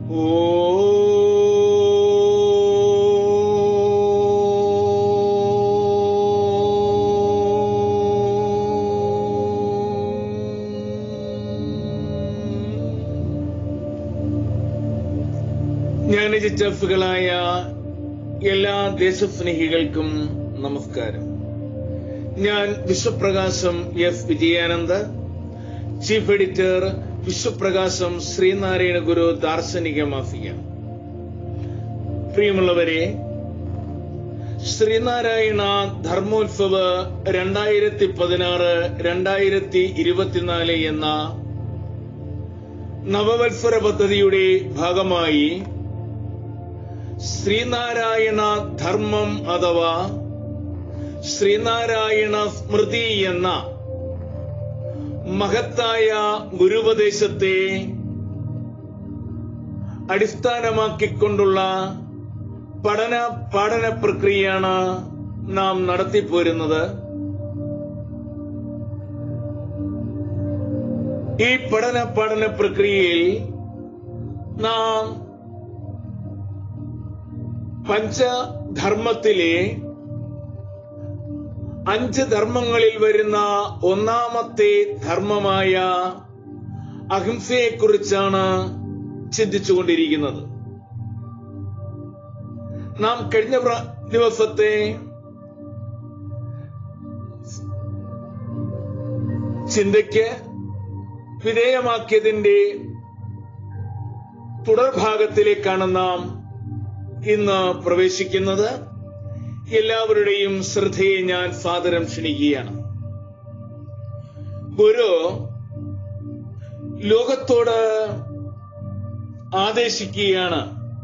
ജ്ഞാനചിറ്റഫുകളായ എല്ലാ ദേശസ്നേഹികൾക്കും നമസ്കാരം ഞാൻ Vishwaprakasham F Vijayanand chief editor Vishwaprakasham Sreenarayana Guru ദാർശനിക മാസിക പ്രിയമുള്ളവരെ ശ്രീനാരായണ ധർമ്മോത്സവ് രണ്ടായിരത്തി പതിനാറ് രണ്ടായിരത്തി ഇരുപത്തിനാല് എന്ന നവവത്സര പദ്ധതിയുടെ ഭാഗമായി ശ്രീനാരായണ ധർമ്മം അഥവാ ശ്രീനാരായണ സ്മൃതി എന്ന മഹത്തായ ഗുരുപദേശത്തെ അടിസ്ഥാനമാക്കിക്കൊണ്ടുള്ള പഠന പഠന പ്രക്രിയയാണ് നാം നടത്തിപ്പോരുന്നത് ഈ പഠന പഠന പ്രക്രിയയിൽ നാം പഞ്ചധർമ്മത്തിലെ അഞ്ച് ധർമ്മങ്ങളിൽ വരുന്ന ഒന്നാമത്തെ ധർമ്മമായ അഹിംസയെക്കുറിച്ചാണ് ചിന്തിച്ചുകൊണ്ടിരിക്കുന്നത് നാം കഴിഞ്ഞ പ്ര- ദിവസത്തെ ചിന്തയ്ക്ക് വിധേയമാക്കിയതിന്റെ തുടർഭാഗത്തിലേക്കാണ് നാം ഇന്ന് പ്രവേശിക്കുന്നത് എല്ലാവരുടെയും ശ്രദ്ധയെ ഞാൻ സാദരം ക്ഷണിക്കുകയാണ് ഗുരു ലോകത്തോട് ആദേശിക്കുകയാണ്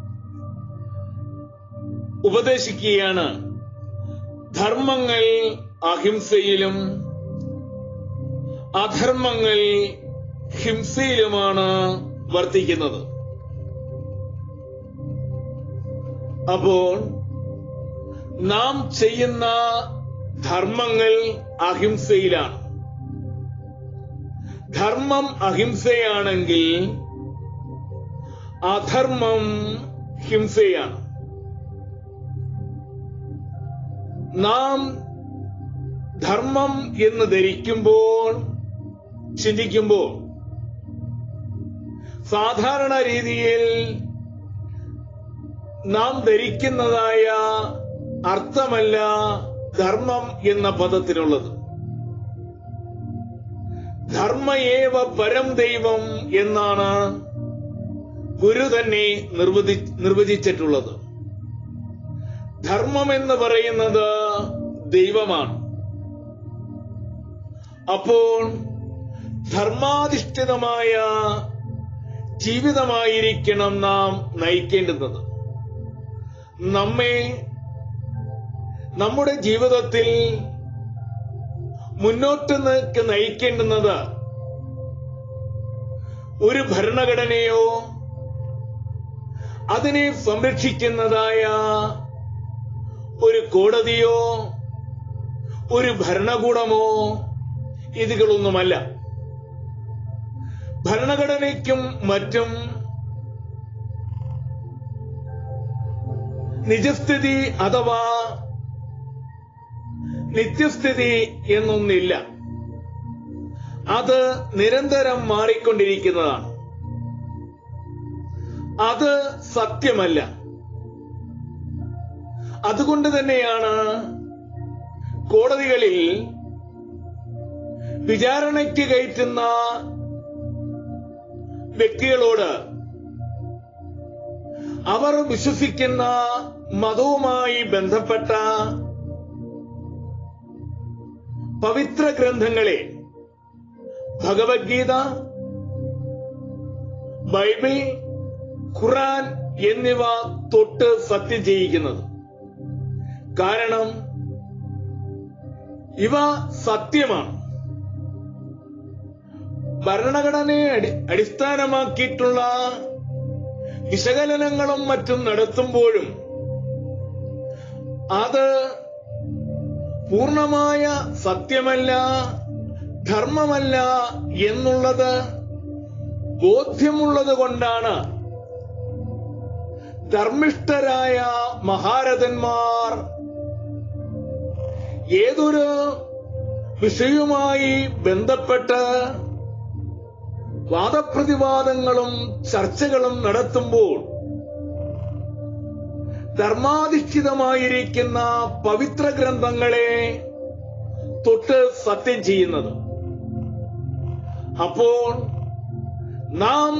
ഉപദേശിക്കുകയാണ് ധർമ്മങ്ങൾ അഹിംസയിലും അധർമ്മങ്ങൾ ഹിംസയിലുമാണ് വർത്തിക്കുന്നത് അപ്പോൾ നാം ചെയ്യുന്ന ധർമ്മങ്ങൾ അഹിംസയിലാണ് ധർമ്മം അഹിംസയാണെങ്കിൽ അധർമ്മം ഹിംസയാണ് നാം ധർമ്മം എന്ന് ധരിക്കുമ്പോൾ ചിന്തിക്കുമ്പോൾ സാധാരണ രീതിയിൽ നാം ധരിക്കുന്നതായ അർത്ഥമല്ല ധർമ്മം എന്ന പദത്തിനുള്ളത് ധർമ്മയേവ പരം ദൈവം എന്നാണ് ഗുരു തന്നെ നിർവചി നിർവചിച്ചിട്ടുള്ളത് ധർമ്മം എന്ന് പറയുന്നത് ദൈവമാണ് അപ്പോൾ ധർമാധിഷ്ഠിതമായ ജീവിതമായിരിക്കണം നാം നയിക്കേണ്ടുന്നത് നമ്മെ നമ്മുടെ ജീവിതത്തിൽ മുന്നോട്ട് നിൽക്ക് നയിക്കേണ്ടുന്നത് ഒരു ഭരണഘടനയോ അതിനെ സംരക്ഷിക്കുന്നതായ ഒരു കോടതിയോ ഒരു ഭരണകൂടമോ ഇതുകളൊന്നുമല്ല ഭരണഘടനയ്ക്കും മറ്റും നിജസ്ഥിതി അഥവാ നിത്യസ്ഥിതി എന്നൊന്നില്ല അത് നിരന്തരം മാറിക്കൊണ്ടിരിക്കുന്നതാണ് അത് സത്യമല്ല അതുകൊണ്ട് തന്നെയാണ് കോടതികളിൽ വിചാരണയ്ക്ക് കയറ്റുന്ന വ്യക്തികളോട് അവർ വിശ്വസിക്കുന്ന മതവുമായി ബന്ധപ്പെട്ട പവിത്ര ഗ്രന്ഥങ്ങളെ ഭഗവത്ഗീത ബൈബിൾ ഖുറാൻ എന്നിവ തൊട്ട് സത്യം ചെയ്യിക്കുന്നത് കാരണം ഇവ സത്യമാണ് ഭരണഘടനയെ അടി- അടിസ്ഥാനമാക്കിയിട്ടുള്ള വിശകലനങ്ങളും മറ്റും നടത്തുമ്പോഴും അത് പൂർണമായ സത്യമല്ല ധർമ്മമല്ല എന്നുള്ളത് ബോധ്യമുള്ളത് കൊണ്ടാണ് ധർമ്മിഷ്ഠരായ മഹാരഥന്മാർ ഏതൊരു വിഷയവുമായി ബന്ധപ്പെട്ട് വാദപ്രതിവാദങ്ങളും ചർച്ചകളും നടത്തുമ്പോൾ ധർമാധിഷ്ഠിതമായിരിക്കുന്ന പവിത്ര ഗ്രന്ഥങ്ങളെ തൊട്ട് സത്യം ചെയ്യുന്നത് അപ്പോൾ നാം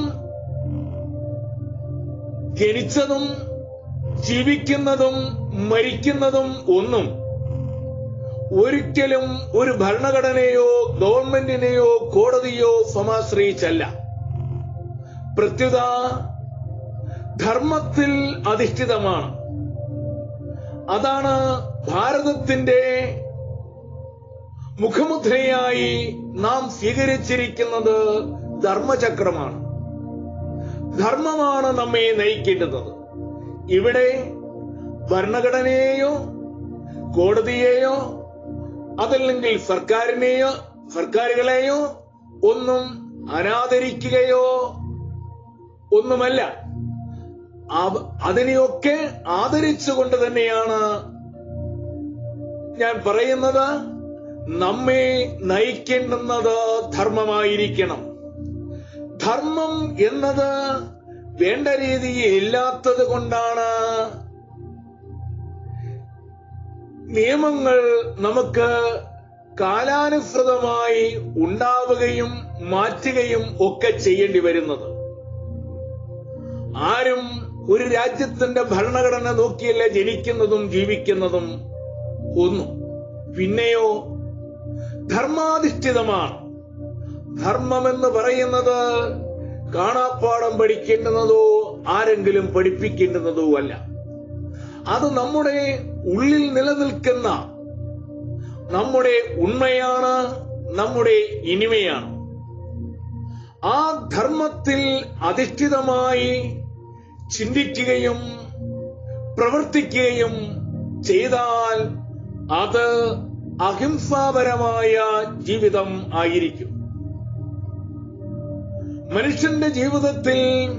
ജനിച്ചതും ജീവിക്കുന്നതും മരിക്കുന്നതും ഒന്നും ഒരിക്കലും ഒരു ഭരണഘടനയോ ഗവൺമെന്റിനെയോ കോടതിയോ സമാശ്രയിച്ചല്ല പ്രത്യുത ധർമ്മത്തിൽ അധിഷ്ഠിതമാണ് അതാണ് ഭാരതത്തിന്റെ മുഖമുദ്രയായി നാം സ്വീകരിച്ചിരിക്കുന്നത് ധർമ്മചക്രമാണ് ധർമ്മമാണ് നമ്മെ നയിക്കേണ്ടുന്നത് ഇവിടെ ഭരണഘടനയെയോ കോടതിയെയോ അതല്ലെങ്കിൽ സർക്കാരിനെയോ സർക്കാരുകളെയോ ഒന്നും അനാദരിക്കുകയോ ഒന്നുമല്ല അവ- അതിനെയൊക്കെ ആദരിച്ചുകൊണ്ട് തന്നെയാണ് ഞാൻ പറയുന്നത് നമ്മെ നയിക്കേണ്ടുന്നത് ധർമ്മമായിരിക്കണം ധർമ്മം എന്നത് വേണ്ട രീതിയിൽ ഇല്ലാത്തത് കൊണ്ടാണ് നിയമങ്ങൾ നമുക്ക് കാലാനുസൃതമായി ഉണ്ടാവുകയും മാറ്റുകയും ഒക്കെ ചെയ്യേണ്ടി വരുന്നത് ആരും ഒരു രാജ്യത്തിന്റെ ഭരണഘടന നോക്കിയല്ല ജനിക്കുന്നതും ജീവിക്കുന്നതും ഒന്നും പിന്നെയോ ധർമാധിഷ്ഠിതമാണ് ധർമ്മമെന്ന് പറയുന്നത് കാണാപ്പാടം പഠിക്കേണ്ടുന്നതോ ആരെങ്കിലും പഠിപ്പിക്കേണ്ടുന്നതോ അല്ല അത് നമ്മുടെ ഉള്ളിൽ നിലനിൽക്കുന്ന നമ്മുടെ ഉണ്മയാണ് നമ്മുടെ ഇനിമയാണ് ആ ധർമ്മത്തിൽ അധിഷ്ഠിതമായി ചിന്തിക്കുകയും പ്രവർത്തിക്കുകയും ചെയ്താൽ അത് അഹിംസാപരമായ ജീവിതം ആയിരിക്കും മനുഷ്യന്റെ ജീവിതത്തിൽ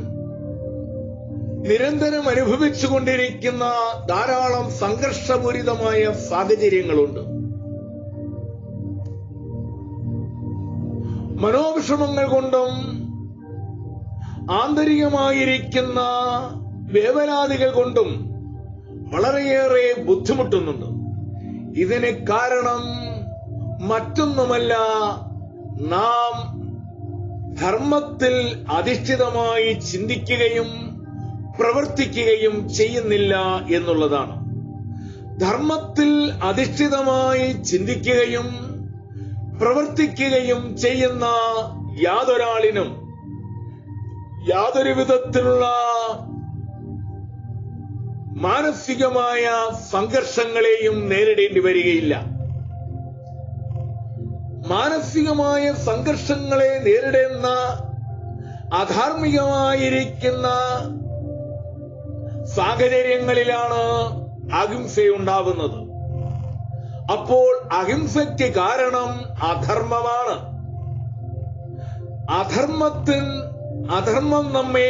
നിരന്തരം അനുഭവിച്ചുകൊണ്ടിരിക്കുന്ന ധാരാളം സംഘർഷപൂരിതമായ സാഹചര്യങ്ങളുണ്ട് മനോവിഷമങ്ങൾ കൊണ്ടും ആന്തരികമായിരിക്കുന്ന വേവലാതികൾ കൊണ്ടും വളരെയേറെ ബുദ്ധിമുട്ടുന്നുണ്ട് ഇതിന് കാരണം മറ്റൊന്നുമല്ല നാം ധർമ്മത്തിൽ അധിഷ്ഠിതമായി ചിന്തിക്കുകയും പ്രവർത്തിക്കുകയും ചെയ്യുന്നില്ല എന്നുള്ളതാണ് ധർമ്മത്തിൽ അധിഷ്ഠിതമായി ചിന്തിക്കുകയും പ്രവർത്തിക്കുകയും ചെയ്യുന്ന യാതൊരാളിനും യാതൊരു വിധത്തിലുള്ള മാനസികമായ സംഘർഷങ്ങളെയും നേരിടേണ്ടി വരികയില്ല മാനസികമായ സംഘർഷങ്ങളെ നേരിടുന്ന അധാർമികമായിരിക്കുന്ന സാഹചര്യങ്ങളിലാണ് അഹിംസയുണ്ടാവുന്നത് അപ്പോൾ അഹിംസയ്ക്ക് കാരണം അധർമ്മമാണ് അധർമ്മത്തിൽ അധർമ്മം നമ്മെ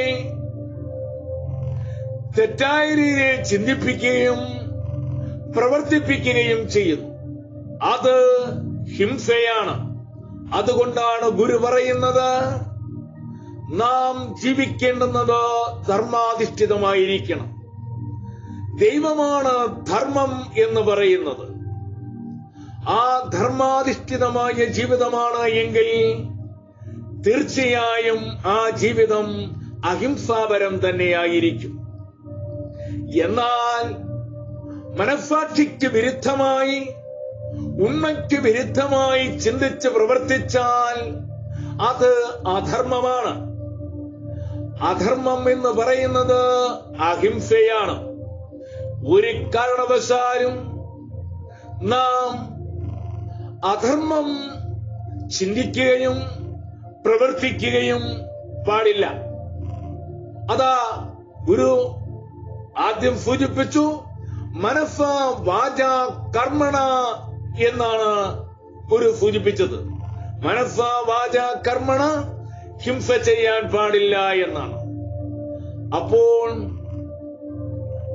തെറ്റായ രീതിയിൽ ചിന്തിപ്പിക്കുകയും പ്രവർത്തിപ്പിക്കുകയും ചെയ്യുന്നു അത് ഹിംസയാണ് അതുകൊണ്ടാണ് ഗുരു പറയുന്നത് നാം ജീവിക്കേണ്ടുന്നത് ധർമാധിഷ്ഠിതമായിരിക്കണം ദൈവമാണ് ധർമ്മം എന്ന് പറയുന്നത് ആ ധർമാധിഷ്ഠിതമായ ജീവിതമാണ് എങ്കിൽ തീർച്ചയായും ആ ജീവിതം അഹിംസാപരം തന്നെയായിരിക്കും എന്നാൽ മനസാക്ഷിക്ക് വിരുദ്ധമായി ഉണ്മയ്ക്ക് വിരുദ്ധമായി ചിന്തിച്ച് പ്രവർത്തിച്ചാൽ അത് അധർമ്മമാണ് അധർമ്മം എന്ന് പറയുന്നത് അഹിംസയാണ് ഒരു കാരണവശാലും നാം അധർമ്മം ചിന്തിക്കുകയും പ്രവർത്തിക്കുകയും പാടില്ല അതാ ഗുരു ആദ്യം സൂചിപ്പിച്ചു മനസ്സ വാച കർമ്മണ എന്നാണ് ഗുരു സൂചിപ്പിച്ചത് മനസ്സ വാച കർമ്മണ ഹിംസ ചെയ്യാൻ പാടില്ല എന്നാണ് അപ്പോൾ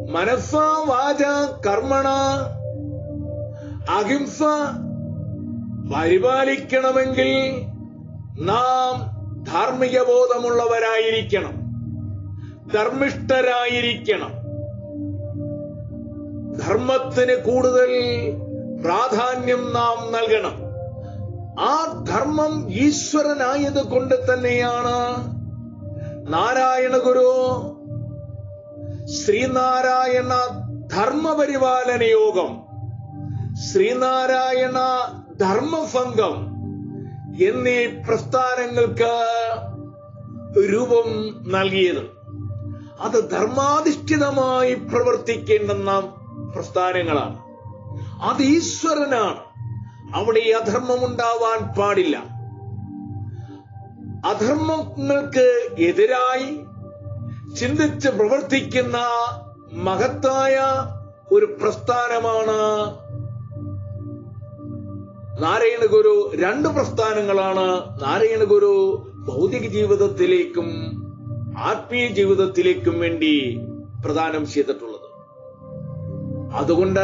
മനസ്സ വാച കർമ്മണ അഹിംസ പരിപാലിക്കണമെങ്കിൽ നാം ധാർമ്മിക ബോധമുള്ളവരായിരിക്കണം ധർമ്മിഷ്ഠരായിരിക്കണം ധർമ്മത്തിന് കൂടുതൽ പ്രാധാന്യം നാം നൽകണം ആ ധർമ്മം ഈശ്വരനായത് കൊണ്ട് തന്നെയാണ് നാരായണ ഗുരു ശ്രീനാരായണ ധർമ്മപരിപാലന യോഗം ശ്രീനാരായണ ധർമ്മസംഘം എന്നീ പ്രസ്ഥാനങ്ങൾക്ക് രൂപം നൽകിയത് അത് ധർമാധിഷ്ഠിതമായി പ്രവർത്തിക്കേണ്ടുന്ന പ്രസ്ഥാനങ്ങളാണ് അത് ഈശ്വരനാണ് അവിടെ ഈ അധർമ്മം ഉണ്ടാവാൻ പാടില്ല അധർമ്മങ്ങൾക്ക് എതിരായി ചിന്തിച്ച് പ്രവർത്തിക്കുന്ന മഹത്തായ ഒരു പ്രസ്ഥാനമാണ് നാരായണ ഗുരു രണ്ട് പ്രസ്ഥാനങ്ങളാണ് നാരായണ ഗുരു ഭൗതിക ജീവിതത്തിലേക്കും ആത്മീയ ജീവിതത്തിലേക്കും വേണ്ടി പ്രദാനം ചെയ്തിട്ടുള്ളത് അതുകൊണ്ട്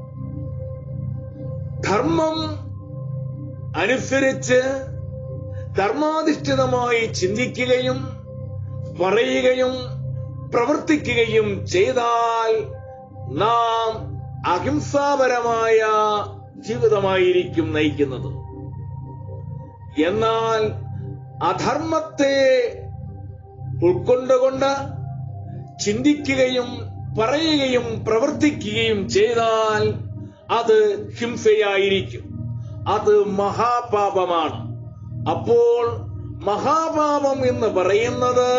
ധർമ്മം അനുസരിച്ച് ധർമാധിഷ്ഠിതമായി ചിന്തിക്കുകയും പറയുകയും പ്രവർത്തിക്കുകയും ചെയ്താൽ നാം അഹിംസാപരമായ ജീവിതമായിരിക്കും നയിക്കുന്നത് എന്നാൽ അധർമ്മത്തെ ഉൾക്കൊണ്ടുകൊണ്ട് ചിന്തിക്കുകയും പറയുകയും പ്രവർത്തിക്കുകയും ചെയ്താൽ അത് ഹിംസയായിരിക്കും അത് മഹാപാപമാണ് അപ്പോൾ മഹാപാപം എന്ന് പറയുന്നത്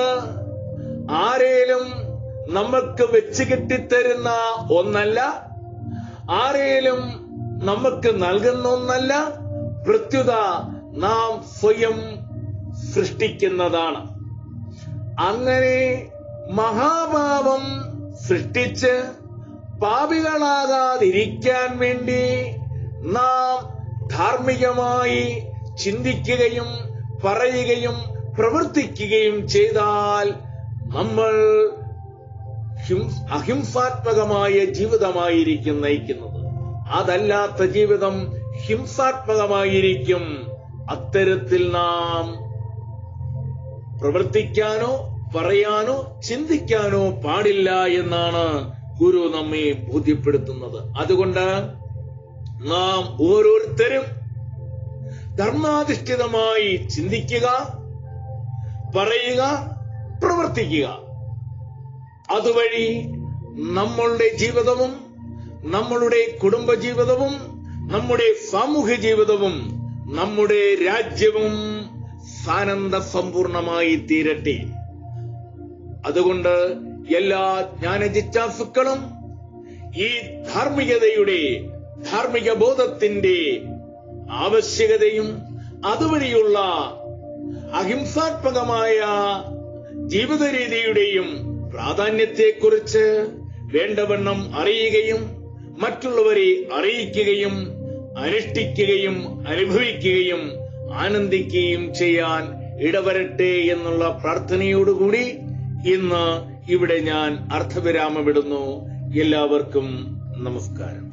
ആരേലും നമുക്ക് വെച്ച് കെട്ടിത്തരുന്ന ഒന്നല്ല ആരേലും നമുക്ക് നൽകുന്ന ഒന്നല്ല പ്രത്യുത നാം സ്വയം സൃഷ്ടിക്കുന്നതാണ് അങ്ങനെ മഹാപാപം സൃഷ്ടിച്ച് പാപികളാകാതിരിക്കാൻ വേണ്ടി നാം ധാർമ്മികമായി ചിന്തിക്കുകയും പറയുകയും പ്രവർത്തിക്കുകയും ചെയ്താൽ നമ്മൾ ഹിം- അഹിംസാത്മകമായ ജീവിതമായിരിക്കും നയിക്കുന്നത് അതല്ലാത്ത ജീവിതം ഹിംസാത്മകമായിരിക്കും അത്തരത്തിൽ നാം പ്രവർത്തിക്കാനോ പറയാനോ ചിന്തിക്കാനോ പാടില്ല എന്നാണ് ഗുരു നമ്മെ ബോധ്യപ്പെടുത്തുന്നത് അതുകൊണ്ട് നാം ഓരോരുത്തരും ധർമാധിഷ്ഠിതമായി ചിന്തിക്കുക പറയുക പ്രവർത്തിക്കുക അതുവഴി നമ്മളുടെ ജീവിതവും നമ്മളുടെ കുടുംബ ജീവിതവും നമ്മുടെ സാമൂഹ്യ ജീവിതവും നമ്മുടെ രാജ്യവും സാനന്ദ സമ്പൂർണമായി തീരട്ടെ അതുകൊണ്ട് എല്ലാ ജ്ഞാനജിജ്ഞാസുക്കളും ഈ ധാർമ്മികതയുടെ ധാർമ്മിക ബോധത്തിന്റെ ആവശ്യകതയും അതുവഴിയുള്ള അഹിംസാത്മകമായ ജീവിത രീതിയുടെയും പ്രാധാന്യത്തെക്കുറിച്ച് വേണ്ടവണ്ണം അറിയുകയും മറ്റുള്ളവരെ അറിയിക്കുകയും അനുഷ്ഠിക്കുകയും അനുഭവിക്കുകയും ആനന്ദിക്കുകയും ചെയ്യാൻ ഇടവരട്ടെ എന്നുള്ള പ്രാർത്ഥനയോടുകൂടി ഇന്ന് ഇവിടെ ഞാൻ അർത്ഥവിരാമമിടുന്നു എല്ലാവർക്കും നമസ്കാരം